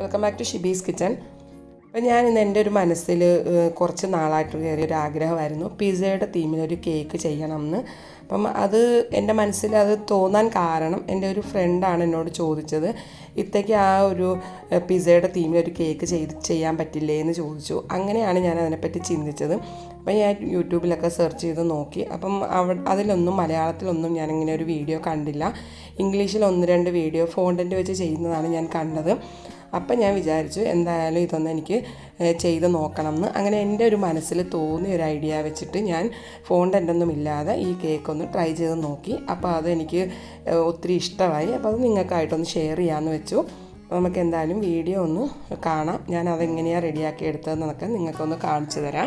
welcome back to Shibi's kitchen അപ്പം ഞാൻ ഇന്ന് എൻ്റെ ഒരു മനസ്സിൽ കുറച്ച് നാളായിട്ട് കയറിയ ഒരു ആഗ്രഹമായിരുന്നു പിസയുടെ തീമിൽ ഒരു കേക്ക് ചെയ്യണം എന്ന് അപ്പം അത് എൻ്റെ മനസ്സിൽ അത് തോന്നാൻ കാരണം എൻ്റെ ഒരു ഫ്രണ്ടാണ് എന്നോട് ചോദിച്ചത് ഇത്തേക്ക് ആ ഒരു ഏഹ്, പിസയുടെ തീമിൽ ഒരു കേക്ക് ചെയ്ത് ചെയ്യാൻ പറ്റില്ലേ എന്ന് ചോദിച്ചു അങ്ങനെയാണ് ഞാൻ അതിനെപ്പറ്റി ചിന്തിച്ചത് അപ്പം ഞാൻ യൂട്യൂബിലൊക്കെ സെർച്ച് ചെയ്ത് നോക്കി അപ്പം അവ അതിലൊന്നും മലയാളത്തിലൊന്നും ഞാനിങ്ങനെ ഒരു വീഡിയോ കണ്ടില്ല ഇംഗ്ലീഷിൽ ഒന്ന് രണ്ട് വീഡിയോ ഫോണ്ടൻ്റ് വെച്ച് ചെയ്യുന്നതാണ് ഞാൻ കണ്ടത് അപ്പം ഞാൻ വിചാരിച്ചു എന്തായാലും ഇതൊന്ന് എനിക്ക് ഏഹ്, ചെയ്ത് നോക്കണം എന്ന് അങ്ങനെ എൻ്റെ ഒരു മനസ്സിൽ തോന്നിയ ഒരു ഐഡിയ വെച്ചിട്ട് ഞാൻ ഫോണ്ടൻ്റൊന്നും ഇല്ലാതെ ഈ കേക്ക് ഒന്ന് ട്രൈ ചെയ്ത് നോക്കി അപ്പോൾ അതെനിക്ക് ഏഹ്, ഒത്തിരി ഇഷ്ടമായി അപ്പോൾ അത് നിങ്ങൾക്കായിട്ടൊന്ന് ഷെയർ ചെയ്യാമെന്ന് വെച്ചു അപ്പോൾ നമുക്ക് എന്തായാലും വീഡിയോ ഒന്ന് കാണാം ഞാൻ അതെങ്ങനെയാണ് റെഡിയാക്കി എടുത്തതെന്നൊക്കെ നിങ്ങൾക്കൊന്ന് കാണിച്ചു തരാം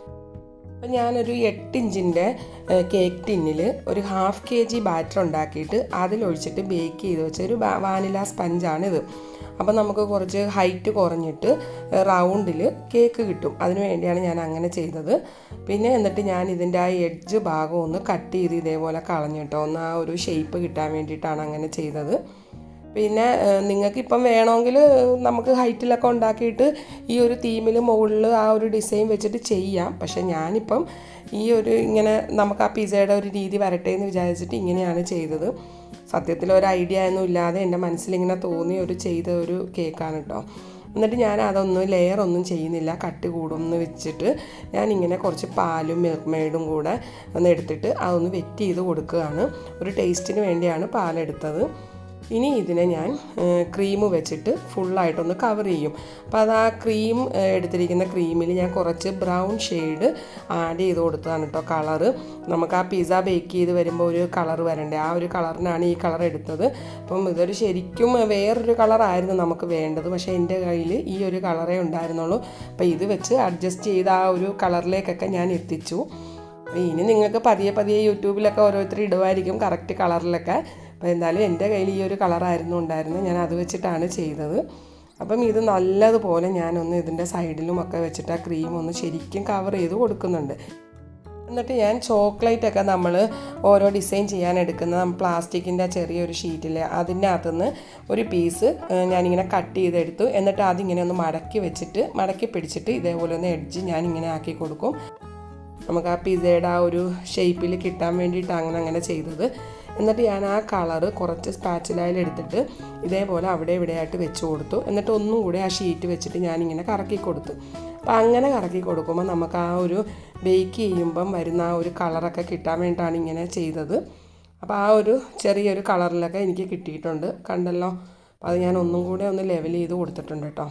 അപ്പം ഞാനൊരു എട്ട് ഇഞ്ചിൻ്റെ കേക്ക് ടിന്നിൽ ഒരു ഹാഫ് കെ ജി ബാറ്റർ ഉണ്ടാക്കിയിട്ട് അതിലൊഴിച്ചിട്ട് ബേക്ക് ചെയ്ത് വെച്ച ഒരു ബാ- വാനില സ്പഞ്ചാണിത് അപ്പം നമുക്ക് കുറച്ച് ഹൈറ്റ് കുറഞ്ഞിട്ട് റൗണ്ടിൽ കേക്ക് കിട്ടും അതിന് വേണ്ടിയാണ് ഞാൻ അങ്ങനെ ചെയ്തത് പിന്നെ എന്നിട്ട് ഞാൻ ഇതിൻ്റെ ആ എഡ്ജ് ഭാഗം ഒന്ന് കട്ട് ചെയ്ത് ഇതേപോലെ കളഞ്ഞിട്ടോ ഒന്ന് ആ ഒരു ഷേപ്പ് കിട്ടാൻ വേണ്ടിയിട്ടാണ് അങ്ങനെ ചെയ്തത് പിന്നെ നിങ്ങൾക്ക് ഇപ്പം വേണമെങ്കിൽ നമുക്ക് ഹൈറ്റിലൊക്കെ ഉണ്ടാക്കിയിട്ട് ഈ ഒരു തീമിൽ മുകളിൽ ആ ഒരു ഡിസൈൻ വെച്ചിട്ട് ചെയ്യാം പക്ഷെ ഞാനിപ്പം ഈ ഒരു ഇങ്ങനെ നമുക്ക് ആ പിസയുടെ ഒരു രീതി വരട്ടെ എന്ന് വിചാരിച്ചിട്ട് ഇങ്ങനെയാണ് ചെയ്തത് സത്യത്തിൽ ഒരു ഐഡിയ ഒന്നും ഇല്ലാതെ എൻ്റെ മനസ്സിലിങ്ങനെ തോന്നിയ ഒരു ചെയ്ത ഒരു കേക്കാണ് കേട്ടോ എന്നിട്ട് ഞാൻ അതൊന്നും ലെയർ ഒന്നും ചെയ്യുന്നില്ല കട്ട് കൂടുമെന്ന് വെച്ചിട്ട് ഞാൻ ഇങ്ങനെ കുറച്ച് പാലും മിൽക്ക് മെയ്ഡും കൂടെ ഒന്ന് എടുത്തിട്ട് അതൊന്ന് വെറ്റ് ചെയ്ത് കൊടുക്കുകയാണ് ഒരു ടേസ്റ്റിന് വേണ്ടിയാണ് പാലെടുത്തത് ഇനി ഇതിനെ ഞാൻ ക്രീം വെച്ചിട്ട് ഫുള്ളായിട്ടൊന്ന് കവർ ചെയ്യും അപ്പോൾ അത് ആ ക്രീം എടുത്തിരിക്കുന്ന ക്രീമിൽ ഞാൻ കുറച്ച് ബ്രൗൺ ഷെയ്ഡ് ആഡ് ചെയ്ത് കൊടുത്തതാണ് കേട്ടോ കളറ് നമുക്ക് ആ പിസ്സ ബേക്ക് ചെയ്ത് വരുമ്പോൾ ഒരു കളർ വരണ്ടേ ആ ഒരു കളറിനാണ് ഈ കളർ എടുത്തത് അപ്പം ഇതൊരു ശരിക്കും വേറൊരു കളറായിരുന്നു നമുക്ക് വേണ്ടത് പക്ഷേ എൻ്റെ കയ്യിൽ ഈ ഒരു കളറേ ഉണ്ടായിരുന്നുള്ളൂ അപ്പോൾ ഇത് വെച്ച് അഡ്ജസ്റ്റ് ചെയ്ത് ആ ഒരു കളറിലേക്കൊക്കെ ഞാൻ എത്തിച്ചു അപ്പോൾ ഇനി നിങ്ങൾക്ക് പതിയെ പതിയെ യൂട്യൂബിലൊക്കെ ഓരോരുത്തർ ഇടുമായിരിക്കും കറക്റ്റ് കളറിലൊക്കെ അപ്പോൾ എന്തായാലും എൻ്റെ കയ്യിൽ ഈ ഒരു കളറായിരുന്നു ഉണ്ടായിരുന്നത് ഞാൻ അത് വെച്ചിട്ടാണ് ചെയ്തത് അപ്പം ഇത് നല്ലതുപോലെ ഞാനൊന്ന് ഇതിൻ്റെ സൈഡിലും ഒക്കെ വെച്ചിട്ട് ആ ക്രീം ഒന്ന് ശരിക്കും കവർ ചെയ്ത് കൊടുക്കുന്നുണ്ട് എന്നിട്ട് ഞാൻ ചോക്ലേറ്റ് ഒക്കെ നമ്മൾ ഓരോ ഡിസൈൻ ചെയ്യാൻ എടുക്കുന്ന പ്ലാസ്റ്റിക്കിൻ്റെ ചെറിയൊരു ഷീറ്റിൽ അതിൻ്റെ അകത്തുനിന്ന് ഒരു പീസ് ഞാനിങ്ങനെ കട്ട് ചെയ്തെടുത്തു എന്നിട്ട് അതിങ്ങനെ ഒന്ന് മടക്കി വെച്ചിട്ട് മടക്കി പിടിച്ചിട്ട് ഇതേപോലെ ഒന്ന് എഡ്ജ് ഞാൻ ഇങ്ങനെ ആക്കി കൊടുക്കും നമുക്ക് ആ പിസയുടെ ആ ഒരു ഷേപ്പിൽ കിട്ടാൻ വേണ്ടിയിട്ട് അങ്ങനെ അങ്ങനെ ചെയ്തത് എന്നിട്ട് ഞാൻ ആ കളറ് കുറച്ച് സ്പാച്ചിലായിൽ എടുത്തിട്ട് ഇതേപോലെ അവിടെ ഇവിടെയായിട്ട് വെച്ച് കൊടുത്തു എന്നിട്ട് ഒന്നും കൂടി ആ ഷീറ്റ് വെച്ചിട്ട് ഞാനിങ്ങനെ കറക്കി കൊടുത്തു അപ്പോൾ അങ്ങനെ കറക്കി കൊടുക്കുമ്പോൾ നമുക്ക് ആ ഒരു ബേക്ക് ചെയ്യുമ്പം വരുന്ന ആ ഒരു കളറൊക്കെ കിട്ടാൻ വേണ്ടിയിട്ടാണ് ഇങ്ങനെ ചെയ്തത് അപ്പോൾ ആ ഒരു ചെറിയൊരു കളറിലൊക്കെ എനിക്ക് കിട്ടിയിട്ടുണ്ട് കണ്ടല്ലോ അപ്പോൾ അത് ഞാൻ ഒന്നും കൂടെ ഒന്ന് ലെവൽ ചെയ്ത് കൊടുത്തിട്ടുണ്ട് കേട്ടോ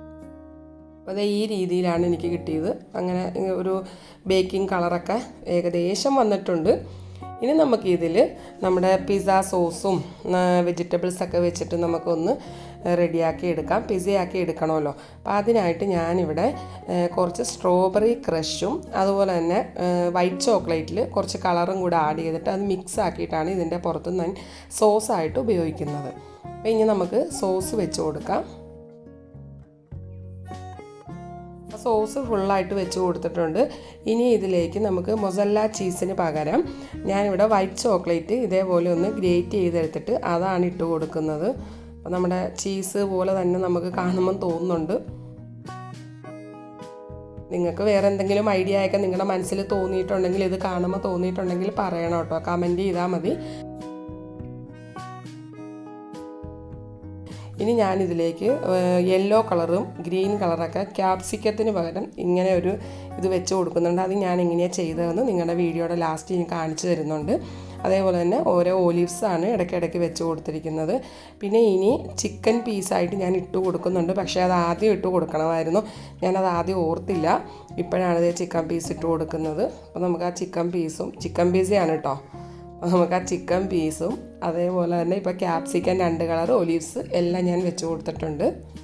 അപ്പോൾ അത് ഈ രീതിയിലാണ് എനിക്ക് കിട്ടിയത് അങ്ങനെ ഒരു ബേക്കിംഗ് കളറൊക്കെ ഏകദേശം വന്നിട്ടുണ്ട് ഇനി നമുക്ക് ഇതിൽ നമ്മുടെ പിസ്സ സോസും വെജിറ്റബിൾസൊക്കെ വെച്ചിട്ട് നമുക്കൊന്ന് റെഡിയാക്കി എടുക്കാം പിസയാക്കി എടുക്കണമല്ലോ അപ്പോൾ അതിനായിട്ട് ഞാനിവിടെ ഏഹ്, കുറച്ച് സ്ട്രോബെറി ക്രഷും അതുപോലെ തന്നെ വൈറ്റ് ചോക്ലേറ്റിൽ കുറച്ച് കളറും കൂടെ ആഡ് ചെയ്തിട്ട് അത് മിക്സ് ആക്കിയിട്ടാണ് ഇതിൻ്റെ പുറത്ത് ഞാൻ സോസായിട്ട് ഉപയോഗിക്കുന്നത് അപ്പോൾ ഇനി നമുക്ക് സോസ് വെച്ച് കൊടുക്കാം സോസ് ഫുള്ളായിട്ട് വെച്ച് കൊടുത്തിട്ടുണ്ട് ഇനി ഇതിലേക്ക് നമുക്ക് മൊസല്ല ചീസിന് പകരം ഞാനിവിടെ വൈറ്റ് ചോക്ലേറ്റ് ഇതേപോലെ ഒന്ന് ഗ്രേറ്റ് ചെയ്തെടുത്തിട്ട് അതാണ് ഇട്ട് കൊടുക്കുന്നത് അപ്പോൾ നമ്മുടെ ചീസ് പോലെ തന്നെ നമുക്ക് കാണുമ്പം തോന്നുന്നുണ്ട് നിങ്ങൾക്ക് വേറെ എന്തെങ്കിലും ഐഡിയ ഒക്കെ നിങ്ങളുടെ മനസ്സിൽ തോന്നിയിട്ടുണ്ടെങ്കിൽ ഇത് കാണുമ്പോൾ തോന്നിയിട്ടുണ്ടെങ്കിൽ പറയണം കേട്ടോ കമൻറ്റ് ചെയ്താൽ മതി ഇനി ഞാനിതിലേക്ക് യെല്ലോ കളറും ഗ്രീൻ കളറൊക്കെ ക്യാപ്സിക്കത്തിന് പകരം ഇങ്ങനെ ഒരു ഇത് വെച്ച് കൊടുക്കുന്നുണ്ട് അത് ഞാൻ എങ്ങനെയാണ് ചെയ്തതെന്ന് നിങ്ങളുടെ വീഡിയോയുടെ ലാസ്റ്റ് ഞാൻ കാണിച്ചു തരുന്നുണ്ട് അതേപോലെ തന്നെ ഓരോ ഒലിവ്സാണ് ഇടയ്ക്കിടയ്ക്ക് വെച്ച് കൊടുത്തിരിക്കുന്നത് പിന്നെ ഇനി ചിക്കൻ പീസായിട്ട് ഞാൻ ഇട്ട് കൊടുക്കുന്നുണ്ട് പക്ഷേ അത് ആദ്യം ഇട്ട് കൊടുക്കണമായിരുന്നു ഞാനത് ആദ്യം ഓർത്തില്ല ഇപ്പോഴാണ് ഇത് ചിക്കൻ പീസ് ഇട്ട് കൊടുക്കുന്നത് അപ്പോൾ നമുക്ക് ആ ചിക്കൻ പീസും ചിക്കൻ പീസയാണ് കേട്ടോ അപ്പോൾ നമുക്ക് ആ ചിക്കൻ പീസും അതേപോലെ തന്നെ ഇപ്പോൾ ക്യാപ്സിക്കൻ രണ്ട് കളർ ഒലീവ്സ് എല്ലാം ഞാൻ വെച്ച് കൊടുത്തിട്ടുണ്ട്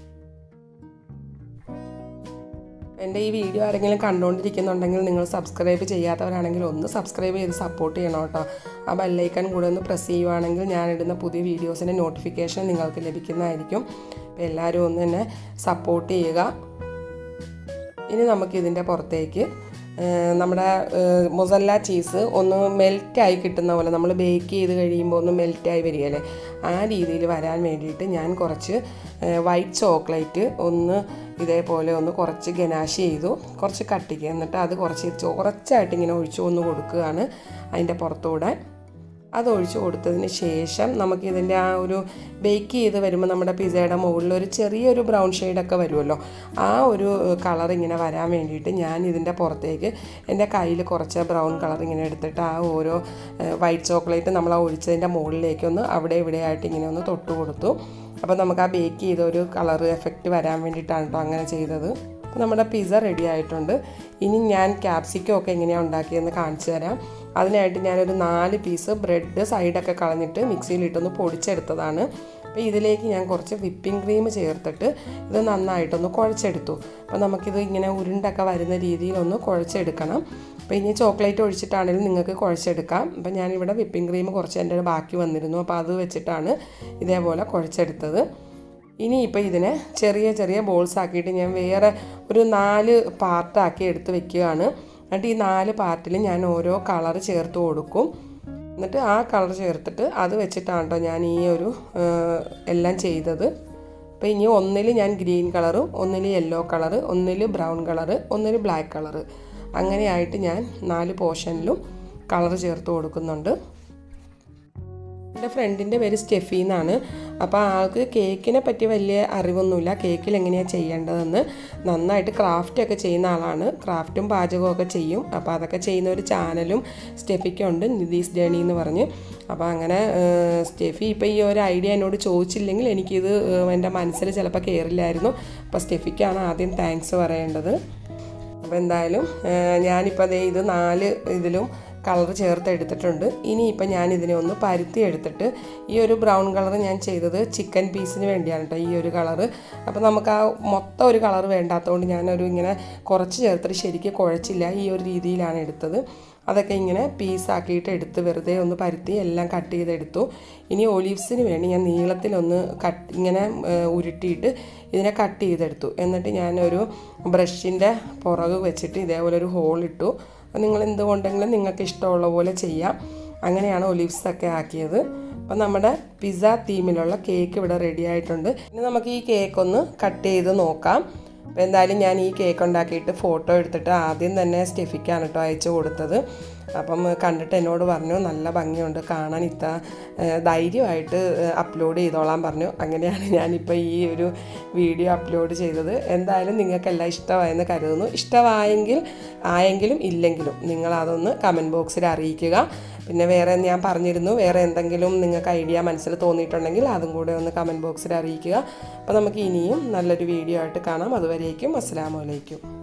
എൻ്റെ ഈ വീഡിയോ ആരെങ്കിലും കണ്ടുകൊണ്ടിരിക്കുന്നുണ്ടെങ്കിൽ നിങ്ങൾ സബ്സ്ക്രൈബ് ചെയ്യാത്തവരാണെങ്കിൽ ഒന്ന് സബ്സ്ക്രൈബ് ചെയ്ത് സപ്പോർട്ട് ചെയ്യണം കേട്ടോ ആ ബെല്ലൈക്കൺ കൂടെ ഒന്ന് പ്രസ് ചെയ്യുവാണെങ്കിൽ ഞാനിടുന്ന പുതിയ വീഡിയോസിൻ്റെ നോട്ടിഫിക്കേഷൻ നിങ്ങൾക്ക് ലഭിക്കുന്നതായിരിക്കും അപ്പോൾ എല്ലാവരും ഒന്ന് തന്നെ സപ്പോർട്ട് ചെയ്യുക ഇനി നമുക്കിതിൻ്റെ പുറത്തേക്ക് ഏഹ് നമ്മുടെ മൊസല്ല ചീസ് ഒന്ന് മെൽറ്റായി കിട്ടുന്ന പോലെ നമ്മൾ ബേക്ക് ചെയ്ത് കഴിയുമ്പോൾ ഒന്ന് മെൽറ്റായി വരികയല്ലേ ആ രീതിയിൽ വരാൻ വേണ്ടിയിട്ട് ഞാൻ കുറച്ച് വൈറ്റ് ചോക്ലേറ്റ് ഒന്ന് ഇതേപോലെ ഒന്ന് കുറച്ച് ഗനാഷ് ചെയ്തു കുറച്ച് കട്ടിക്ക് എന്നിട്ട് അത് കുറച്ച് കുറച്ചായിട്ട് ഇങ്ങനെ ഒഴിച്ചു ഒന്ന് കൊടുക്കുകയാണ് അതിൻ്റെ പുറത്തൂടെ അത് ഒഴിച്ച് കൊടുത്തതിന് ശേഷം നമുക്ക് ഇതിൻ്റെ ആ ഒരു ബേക്ക് ചെയ്ത് വരുമ്പോൾ നമ്മുടെ പിസയുടെ മുകളിൽ ഒരു ചെറിയൊരു ബ്രൗൺ ഷെയ്ഡൊക്കെ വരുമല്ലോ ആ ഒരു കളർ ഇങ്ങനെ വരാൻ വേണ്ടിയിട്ട് ഞാൻ ഇതിൻ്റെ പുറത്തേക്ക് എൻ്റെ കയ്യിൽ കുറച്ച് ബ്രൗൺ കളർ ഇങ്ങനെ എടുത്തിട്ട് ആ ഓരോ വൈറ്റ് ചോക്ലേറ്റ് നമ്മൾ ആ ഒഴിച്ചതിൻ്റെ മുകളിലേക്കൊന്ന് അവിടെ ഇവിടെ ആയിട്ട് ഇങ്ങനെ ഒന്ന് തൊട്ട് കൊടുത്തു അപ്പോൾ നമുക്ക് ആ ബേക്ക് ചെയ്ത ഒരു കളർ എഫക്റ്റ് വരാൻ വേണ്ടിയിട്ടാണ് കേട്ടോ അങ്ങനെ ചെയ്തത് അപ്പോൾ നമ്മുടെ പിസ്സ റെഡി ആയിട്ടുണ്ട് ഇനി ഞാൻ ക്യാപ്സിക്കം ഒക്കെ എങ്ങനെയാണ് ഉണ്ടാക്കിയതെന്ന് കാണിച്ചു തരാം അതിനായിട്ട് ഞാനൊരു നാല് പീസ് ബ്രെഡ് സൈഡൊക്കെ കളഞ്ഞിട്ട് മിക്സിയിലിട്ടൊന്ന് പൊടിച്ചെടുത്തതാണ് അപ്പോൾ ഇതിലേക്ക് ഞാൻ കുറച്ച് വിപ്പിംഗ് ക്രീം ചേർത്തിട്ട് ഇത് നന്നായിട്ടൊന്ന് കുഴച്ചെടുത്തു അപ്പോൾ നമുക്കിത് ഇങ്ങനെ ഉരുണ്ടൊക്കെ വരുന്ന രീതിയിലൊന്ന് കുഴച്ചെടുക്കണം അപ്പോൾ ഇനി ചോക്ലേറ്റ് ഒഴിച്ചിട്ടാണെങ്കിലും നിങ്ങൾക്ക് കുഴച്ചെടുക്കാം അപ്പോൾ ഞാനിവിടെ വിപ്പിംഗ് ക്രീം കുറച്ച് എൻ്റെ ബാക്കി വന്നിരുന്നു അപ്പോൾ അത് വെച്ചിട്ടാണ് ഇതേപോലെ കുഴച്ചെടുത്തത് ഇനിയിപ്പോൾ ഇതിനെ ചെറിയ ചെറിയ ബോൾസ് ആക്കിയിട്ട് ഞാൻ വേറെ ഒരു നാല് പാർട്ടാക്കി എടുത്ത് വെക്കുകയാണ് എന്നിട്ട് ഈ നാല് പാർട്ടിൽ ഞാൻ ഓരോ കളർ ചേർത്ത് കൊടുക്കും എന്നിട്ട് ആ കളർ ചേർത്തിട്ട് അത് വെച്ചിട്ടാണ് കേട്ടോ ഞാൻ ഈ ഒരു എല്ലാം ചെയ്തത് അപ്പോൾ ഇനി ഒന്നിൽ ഞാൻ ഗ്രീൻ കളറും ഒന്നിൽ യെല്ലോ കളറ് ഒന്നിൽ ബ്രൗൺ കളറ് ഒന്നിൽ ബ്ലാക്ക് കളറ് അങ്ങനെയായിട്ട് ഞാൻ നാല് പോർഷനിലും കളർ ചേർത്ത് കൊടുക്കുന്നുണ്ട് എൻ്റെ ഫ്രണ്ടിൻ്റെ പേര് സ്റ്റെഫി എന്നാണ് അപ്പോൾ ആൾക്ക് കേക്കിനെ പറ്റി വലിയ അറിവൊന്നുമില്ല കേക്കിൽ എങ്ങനെയാണ് ചെയ്യേണ്ടതെന്ന് നന്നായിട്ട് ക്രാഫ്റ്റൊക്കെ ചെയ്യുന്ന ആളാണ് ക്രാഫ്റ്റും പാചകവും ഒക്കെ ചെയ്യും അപ്പോൾ അതൊക്കെ ചെയ്യുന്ന ഒരു ചാനലും സ്റ്റെഫിക്കുണ്ട് നിതീസ് ജേണി എന്ന് പറഞ്ഞ് അപ്പോൾ അങ്ങനെ സ്റ്റെഫി ഇപ്പോൾ ഈ ഒരു ഐഡിയ എന്നോട് ചോദിച്ചില്ലെങ്കിൽ എനിക്കിത് എൻ്റെ മനസ്സിൽ ചിലപ്പോൾ കയറില്ലായിരുന്നു അപ്പോൾ സ്റ്റെഫിക്കാണ് ആദ്യം താങ്ക്സ് പറയേണ്ടത് അപ്പോൾ എന്തായാലും ഞാനിപ്പോൾ അതേ ഇത് നാല് ഇതിലും കളർ ചേർത്ത് എടുത്തിട്ടുണ്ട് ഇനിയിപ്പോൾ ഞാൻ ഇതിനെ ഒന്ന് പരുത്തി എടുത്തിട്ട് ഈ ഒരു ബ്രൗൺ കളർ ഞാൻ ചെയ്തത് ചിക്കൻ പീസിന് വേണ്ടിയാണ് കേട്ടോ ഈ ഒരു കളറ് അപ്പോൾ നമുക്ക് ആ മൊത്തം ഒരു കളർ വേണ്ടാത്തതുകൊണ്ട് ഞാനൊരു ഇങ്ങനെ കുറച്ച് ചേർത്തിട്ട് ശരിക്കും കുഴച്ചില്ല ഈ ഒരു രീതിയിലാണ് എടുത്തത് അതൊക്കെ ഇങ്ങനെ പീസാക്കിയിട്ട് എടുത്ത് വെറുതെ ഒന്ന് പരുത്തി എല്ലാം കട്ട് ചെയ്തെടുത്തു ഇനി ഒലീവ്സിന് വേണ്ടി ഞാൻ നീളത്തിലൊന്ന് കട്ട് ഇങ്ങനെ ഉരുട്ടിയിട്ട് ഇതിനെ കട്ട് ചെയ്തെടുത്തു എന്നിട്ട് ഞാനൊരു ബ്രഷിൻ്റെ പുറക് വെച്ചിട്ട് ഇതേപോലെ ഒരു ഹോൾ ഇട്ടു നിങ്ങൾ എന്തുകൊണ്ടെങ്കിലും നിങ്ങൾക്ക് ഇഷ്ടമുള്ള പോലെ ചെയ്യാം അങ്ങനെയാണ് ഒലിവ്സ് ഒക്കെ ആക്കിയത് അപ്പം നമ്മുടെ പിസ്സ തീമിലുള്ള കേക്ക് ഇവിടെ റെഡി ആയിട്ടുണ്ട് ഇനി നമുക്ക് ഈ കേക്ക് ഒന്ന് കട്ട് ചെയ്ത് നോക്കാം അപ്പോൾ എന്തായാലും ഞാൻ ഈ കേക്ക് ഉണ്ടാക്കിയിട്ട് ഫോട്ടോ എടുത്തിട്ട് ആദ്യം തന്നെ സ്റ്റെഫിക്കാണ് കേട്ടോ അയച്ചു കൊടുത്തത് അപ്പം കണ്ടിട്ട് എന്നോട് പറഞ്ഞു നല്ല ഭംഗിയുണ്ട് കാണാൻ ഇത്ത ധൈര്യമായിട്ട് അപ്ലോഡ് ചെയ്തോളാൻ പറഞ്ഞു അങ്ങനെയാണ് ഞാനിപ്പോൾ ഈ ഒരു വീഡിയോ അപ്ലോഡ് ചെയ്തത് എന്തായാലും നിങ്ങൾക്കെല്ലാം ഇഷ്ടമായെന്ന് കരുതുന്നു ഇഷ്ടമായെങ്കിൽ ആയെങ്കിലും ഇല്ലെങ്കിലും നിങ്ങളതൊന്ന് കമൻറ്റ് ബോക്സിൽ അറിയിക്കുക പിന്നെ വേറെ ഞാൻ പറഞ്ഞിരുന്നു വേറെ എന്തെങ്കിലും നിങ്ങൾക്ക് ഐഡിയ മനസ്സിൽ തോന്നിയിട്ടുണ്ടെങ്കിൽ അതും കൂടെ ഒന്ന് കമൻറ്റ് ബോക്സിൽ അറിയിക്കുക അപ്പോൾ നമുക്ക് ഇനിയും നല്ലൊരു വീഡിയോ ആയിട്ട് കാണാം അതുവരേക്കും അസ്സാം വലൈക്കും